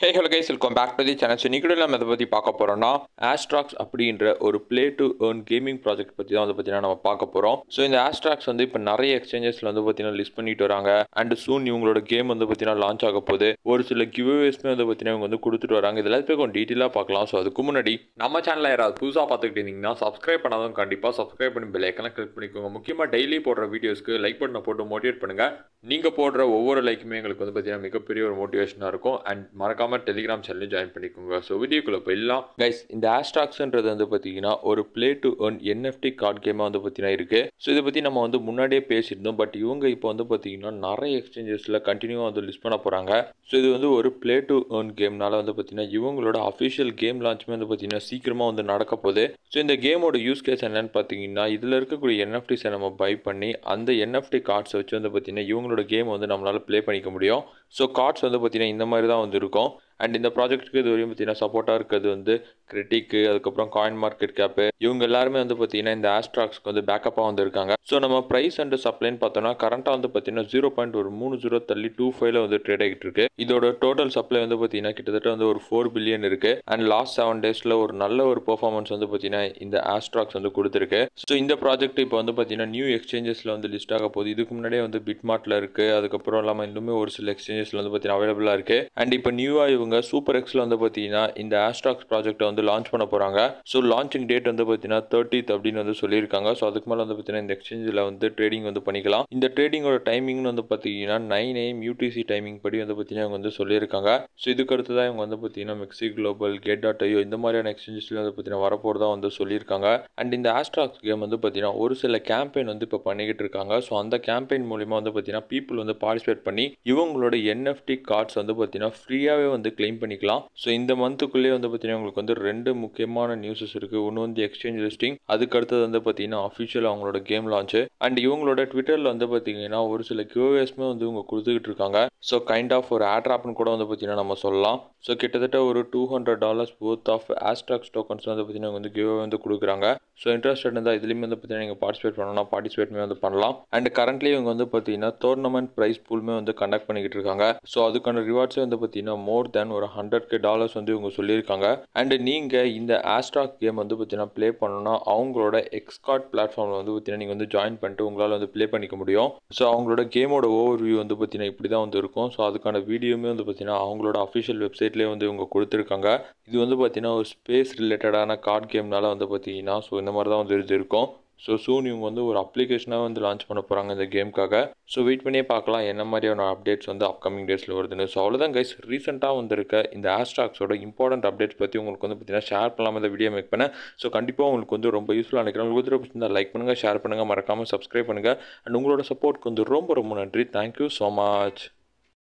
hey hello guys welcome back to the channel so இன்னைக்கு நம்ம இதை பற்றி பார்க்க போகிறோம்னா ஆஸ்ட்ராக்ஸ் அப்படின்ற ஒரு play to earn gaming project பற்றி தான் வந்து பார்த்தீங்கன்னா நம்ம பார்க்க போகிறோம் ஸோ இந்த ஆஸ்ட்ராக்ஸ் வந்து இப்போ நிறைய எக்ஸ்சேஞ்சஸில் வந்து பார்த்தீங்கன்னா லிஸ்ட் பண்ணிட்டு வராங்க அண்ட் சூன் இவங்களோட கேம் வந்து பார்த்தீங்கன்னா லான்ச் ஆக போகுது ஒரு சில கிவ்வேஸ்மே வந்து பார்த்தீங்கன்னா இவங்க வந்து கொடுத்துட்டு வராங்க இதெல்லாம் போய் கொஞ்சம் டீட்டெயிலாக பார்க்கலாம் ஸோ அதுக்கு முன்னாடி நம்ம சேனலில் யாராவது புதுசாக பார்த்துக்கிட்டு இருந்தீங்கன்னா சப்ஸ்கிரைப் பண்ணாதவங்க கண்டிப்பாக சப்ஸ்கிரைப் பண்ணி பெல் ஐக்கனை கிளிக் பண்ணிக்கோங்க முக்கியமாக டெய்லி போடுற வீடியோஸ்க்கு லைக் பட்டனை போட்டு மோட்டிவேட் பண்ணுங்கள் நீங்கள் போடுற ஒவ்வொரு லைக்குமே எங்களுக்கு வந்து பார்த்தீங்கன்னா மிகப்பெரிய ஒரு மோட்டிவேஷனாக இருக்கும் அண்ட் மறக்காமல் டெலிகிராம் சேனலையும் ஜாயின் பண்ணிக்கோங்க ஸோ வீடியோக்குள்ளே போயிடலாம் கைஸ் இந்த ஆஸ்ட்ராக்ஸ்ன்றது வந்து பார்த்தீங்கன்னா ஒரு play to earn NFT card கேமாக வந்து பார்த்தீங்கன்னா இருக்குது ஸோ இதை பற்றி நம்ம வந்து முன்னாடியே பேசியிருந்தோம் பட் இவங்க இப்போ வந்து பார்த்தீங்கன்னா நிறைய எக்ஸ்சேஞ்சஸில் கண்டினியூவாக வந்து லிஸ்ட் பண்ண போகிறாங்க ஸோ இது வந்து ஒரு ப்ளே டு earn கேம்னால வந்து பார்த்தீங்கன்னா இவங்களோட அஃபிஷியல் கேம் லான்ச்சுமே வந்து பார்த்தீங்கன்னா சீக்கிரமாக வந்து நடக்க போகுது ஸோ இந்த கேமோட யூஸ் கேஸ் என்னன்னு பார்த்தீங்கன்னா இதில் இருக்கக்கூடிய என்எஃப்டிஸை நம்ம பை பண்ணி அந்த என்எஃப்டி கார்ட்ஸை வச்சு வந்து பார்த்தீங்கன்னா இவங்களோட கேம் வந்து நம்மளால் ப்ளே பண்ணிக்க முடியும் ஸோ கார்ட்ஸ் வந்து பார்த்தீங்கன்னா இந்த மாதிரி தான் வந்து இருக்கும் அண்ட் இந்த ப்ராஜெக்ட்டுக்கு இது வரையும் பார்த்தீங்கன்னா சப்போர்ட்டாக இருக்கிறது வந்து கிரிட்டிக்கு அதுக்கப்புறம் காயின் மார்க்கெட் கேப்பு இவங்க எல்லாருமே வந்து பார்த்தீங்கன்னா இந்த ஆஸ்ட்ராக்ஸ்க்கு வந்து பேக்கப்பாக வந்து இருக்காங்க ஸோ நம்ம ப்ரைஸ் அண்ட் சப்ளைன்னு பார்த்தோம்னா கரண்ட்டாக வந்து பார்த்தீங்கன்னா ஜீரோ பாயிண்ட் ஒரு மூணு ஜீரோ தள்ளி டூ ஃபைவ்ல வந்து ட்ரேட் ஆகிட்டு இருக்கு இதோட டோட்டல் சப்ளை வந்து பார்த்தீங்கன்னா கிட்டத்தட்ட வந்து ஒரு ஃபோர் பில்லியன் இருக்கு அண்ட் லாஸ்ட் செவன் டேஸில் ஒரு நல்ல ஒரு பெர்ஃபார்மன்ஸ் வந்து பார்த்தீங்கன்னா இந்த ஆஸ்ட்ராக்ஸ் வந்து கொடுத்துருக்கு ஸோ இந்த ப்ராஜெக்ட் இப்போ வந்து பார்த்தீங்கன்னா நியூ எக்ஸ்சேஞ்சஸில் வந்து லிஸ்ட் ஆக போகுது இதுக்கு முன்னாடியே வந்து பிட்மார்ட்டில் இருக்கு அதுக்கப்புறம் இல்லாமல் இன்னுமே ஒரு சில எக்ஸ்சேஞ்சஸில் வந்து பார்த்தீங்கன்னா அவைலபிளாக இருக்கு அண்ட் இப்போ நியூவாக இவங்க சூப்பர் எக்ஸில் வந்து பார்த்தீங்கன்னா இந்த ஆஸ்ட்ராக்ஸ் ப்ராஜெக்ட்டை வந்து லான்ச் பண்ண போகிறாங்க ஸோ லான்ச்சிங் டேட் வந்து பார்த்தீங்கன்னா தேர்ட்டித் அப்படின்னு வந்து சொல்லியிருக்காங்க ஸோ அதுக்கு மேலே வந்து பார்த்தீங்கன்னா இந்த எக்ஸ்சேஞ்சில் வந்து ட்ரேடிங் வந்து பண்ணிக்கலாம் இந்த ட்ரேடிங்கோட டைமிங்னு வந்து பார்த்தீங்கன்னா நைன் ஏஎம் யூடிசி டைமிங் படி வந்து பார்த்தீங்கன்னா இவங்க வந்து சொல்லியிருக்காங்க ஸோ இதுக்கு அடுத்து தான் இவங்க வந்து பார்த்தீங்கன்னா மெக்ஸி குளோபல் கேட் டாட் ஐயோ இந்த மாதிரியான எக்ஸ்சேஞ்சஸ்ல வந்து பார்த்தீங்கன்னா வரப்போகிறதா வந்து சொல்லியிருக்காங்க அண்ட் இந்த ஆஸ்ட்ராக்ஸ் கேம் வந்து பார்த்தீங்கன்னா ஒரு சில கேம்பெயின் வந்து இப்போ பண்ணிக்கிட்டு இருக்காங்க ஸோ அந்த கேம்பெயின் மூலிமா வந்து பார்த்தீங்கன்னா பீப்புள் வந்து பார்ட்டிசிபேட் பண்ணி இவங்களோட என்எஃப்டி கார்ட்ஸ் வந்து பார்த்தீங்கன்னா ஃப்ரீயாகவே வந்து கிளைம் பண்ணிக்கலாம் ஸோ இந்த மந்த்துக்குள்ளேயே வந்து பார்த்தீங்கன்னா உங்களுக்கு வந்து ரெண்டு முக்கியமான நியூஸஸ் இருக்குது ஒன்று வந்து எக்ஸ்சேஞ்ச் லிஸ்டிங் அதுக்கு அடுத்தது வந்து பார்த்தீங்கன்னா அஃபிஷியல் அவங்களோட கேம் லான்ச்சு அண்ட் இவங்களோட ட்விட்டரில் வந்து பார்த்தீங்கன்னா ஒரு சில கியூஎஸ்மே வந்து இவங்க கொடுத்துக்கிட்டு இருக்காங்க ஸோ கைண்ட் ஆஃப் ஒரு ஆட்ராப்னு கூட வந்து பார்த்தீங்கன்னா நம்ம சொல்லலாம் ஸோ கிட்டத்தட்ட ஒரு two hundred dollars worth of Astrax tokens வந்து பார்த்தீங்கன்னா வந்து கிவ் வந்து கொடுக்குறாங்க ஸோ இன்ட்ரெஸ்டட் இருந்தால் இதுலேயுமே வந்து பார்த்தீங்கன்னா நீங்கள் பார்ட்டிசிபேட் பண்ணணும்னா பார்ட்டிசிபேட்மே வந்து பண்ணலாம் அண்ட் கரண்ட்லி இவங்க வந்து பார்த்தீங்கன்னா டோர்னமெண்ட் ப்ரைஸ் பூல்மே வந்து கண்டக்ட் பண்ணிக்கிட்டு இருக்காங்க ஸோ அதுக்கான ரிவார்ட்ஸே வந்து பார்த்தீங்கன்னா மோர் தேன் ஒரு ஹண்ட்ரட் கே டாலர்ஸ் வந்து இவங்க சொல்லியிருக்காங்க அண்ட் நீங்கள் இந்த ஆஸ்ட்ராக் கேம் வந்து பார்த்தீங்கன்னா ப்ளே பண்ணணும்னா அவங்களோட எக்ஸ்கார்ட் பிளாட்ஃபார்மில் வந்து பார்த்தீங்கன்னா நீங்கள் வந்து ஜாயின் பண்ணிட்டு உங்களால் வந்து ப்ளே பண்ணிக்க முடியும் ஸோ அவங்களோட கேமோட ஓவர் வியூ வந்து பார்த்தீங்கன்னா இப்படி தான் வந்து இருக்கும் ஸோ அதுக்கான வீடியோமே வந்து பார்த்தீங்கன்னா அவங்களோட அஃபிஷியல் வெப்சைட்லேயே வந்து இவங்க கொடுத்துருக்காங்க இது வந்து பார்த்தீங்கன்னா ஒரு ஸ்பேஸ் ரிலேட்டடான கார்டு கேம்னால வந்து பார்த்தீங்கன்னா ஸோ இந்த மாதிரி தான் வந்து இது இருக்கும் ஸோ சூன் இவங்க வந்து ஒரு அப்ளிகேஷனாக வந்து லான்ச் பண்ண போகிறாங்க இந்த கேமுக்காக ஸோ வெயிட் பண்ணியே பார்க்கலாம் என்ன மாதிரியான அப்டேட்ஸ் வந்து அப்கமிங் டேஸில் வருதுன்னு ஸோ அவ்வளோதான் கைஸ் ரீசெண்டாக வந்திருக்க இந்த ஆஸ்ட்ராக்ஸோட இம்பார்ட்டன்ட் அப்டேட்ஸ் பற்றி உங்களுக்கு வந்து பார்த்தீங்கன்னா ஷேர் பண்ணலாமல் இந்த வீடியோ மேக் பண்ணேன் ஸோ கண்டிப்பாக உங்களுக்கு வந்து ரொம்ப யூஸ்ஃபுல்லாக நினைக்கிறேன் உங்களுக்கு வந்து பிடிச்சிருந்தா லைக் பண்ணுங்கள் ஷேர் பண்ணுங்கள் மறக்காமல் சப்ஸ்கிரைப் பண்ணுங்கள் அண்ட் உங்களோட சப்போர்ட்க்கு வந்து ரொம்ப ரொம்ப நன்றி தேங்க்யூ ஸோ மச்